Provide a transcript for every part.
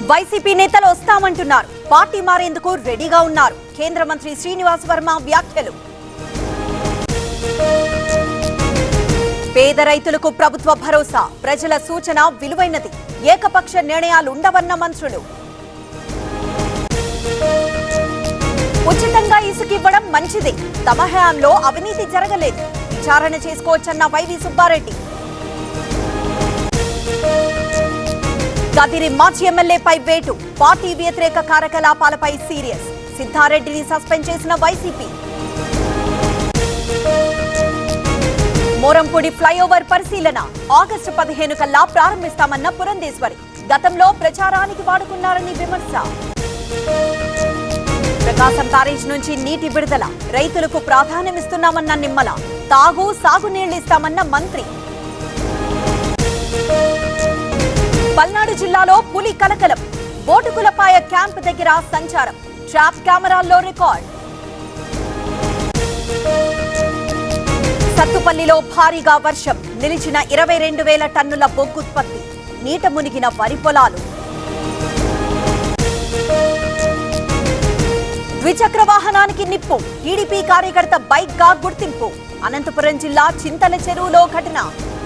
YCP నేతలు వస్తామంటున్నారు party మారేందుకు రెడీగా ఉన్నారు కేంద్ర మంత్రి శ్రీనివాస్ వర్మ వ్యాఖ్యలు పేద రైతులకు ప్రభుత్వ భరోసా ప్రజల సూచన విలువైనది ఏకపక్ష నిర్ణయాలు ఉండవన్న మంత్రులు ఉచితంగా ఇసుక ఇవ్వడం మంచిది తమ హయాంలో అవినీతి జరగలేదు విచారణ చేసుకోవచ్చన్న వైవి సుబ్బారెడ్డి కదిరి మాజీ ఎమ్మెల్యేపై వేటు పార్టీ వ్యతిరేక కార్యకలాపాలపై సీరియస్ సిద్ధారెడ్డిని సస్పెండ్ చేసిన వైసీపీ మోరంపూడి ఫ్లైఓవర్ పరిశీలన ఆగస్టు పదిహేను కల్లా ప్రారంభిస్తామన్న పురంధేశ్వరి గతంలో ప్రచారానికి వాడుకున్నారని విమర్శ ప్రకాశం బ్యారేజ్ నుంచి నీటి విడుదల రైతులకు ప్రాధాన్యమిస్తున్నామన్న నిమ్మల తాగు సాగునీళ్లు ఇస్తామన్న మంత్రి పల్నాడు జిల్లాలో పులి కలకలం బోటుకులపాయ క్యాంప్ దగ్గర సంచారం ట్రాప్ కెమెరాల్లో రికార్డ్ సత్తుపల్లిలో భారీగా వర్షం నిలిచిన ఇరవై రెండు వేల టన్నుల బొగ్గు ఉత్పత్తి నీట మునిగిన వరి పొలాలు ద్విచక్ర వాహనానికి నిప్పు టీడీపీ కార్యకర్త బైక్ గా గుర్తింపు అనంతపురం జిల్లా చింతల చెరువులో ఘటన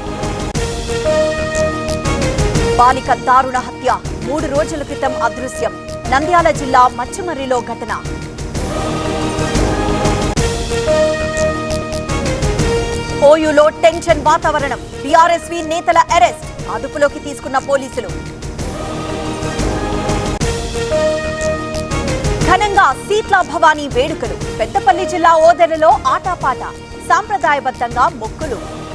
బాలిక దారుణ హత్య మూడు రోజుల క్రితం అదృశ్యం నంద్యాల జిల్లా మచ్చమర్రిలో ఘటన ఓయూలో టెన్షన్ వాతావరణం బీఆర్ఎస్వి నేతల అరెస్ట్ అదుపులోకి తీసుకున్న పోలీసులు ఘనంగా సీట్ల భవానీ వేడుకలు పెద్దపల్లి జిల్లా ఓదెలలో ఆటాపాట సాంప్రదాయబద్ధంగా మొక్కులు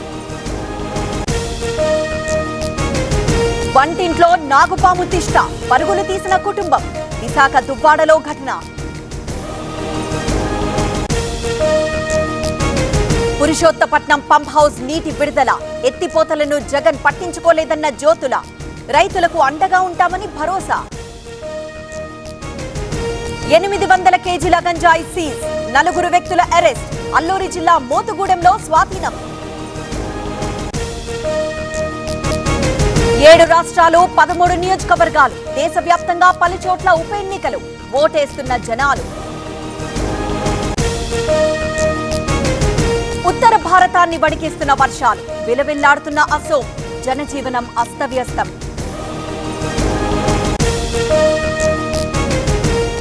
వంటింట్లో నాగుపాము తిష్ట పరుగులు తీసిన కుటుంబం విశాఖ దువ్వాడలో ఘటన పురుషోత్తపట్నం పంప్ హౌస్ నీటి విడుదల ఎత్తిపోతలను జగన్ పట్టించుకోలేదన్న జ్యోతుల రైతులకు అండగా ఉంటామని భరోసా ఎనిమిది వందల కేజీల గంజాయి సీజ్ నలుగురు వ్యక్తుల అరెస్ట్ అల్లూరి జిల్లా మోతుగూడెంలో స్వాధీనం ఏడు రాష్ట్రాలు పదమూడు నియోజకవర్గాలు దేశవ్యాప్తంగా పలు చోట్ల ఉప ఎన్నికలు ఓటేస్తున్న జనాలు ఉత్తర భారతాన్ని వణికిస్తున్న వర్షాలు విలవిల్లాడుతున్న అసోం జనజీవనం అస్తవ్యస్తం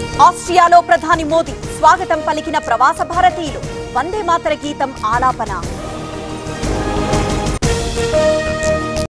ఆస్ట్రియాలో ప్రధాని మోదీ స్వాగతం పలికిన ప్రవాస భారతీయులు వందే మాతర గీతం ఆలాపన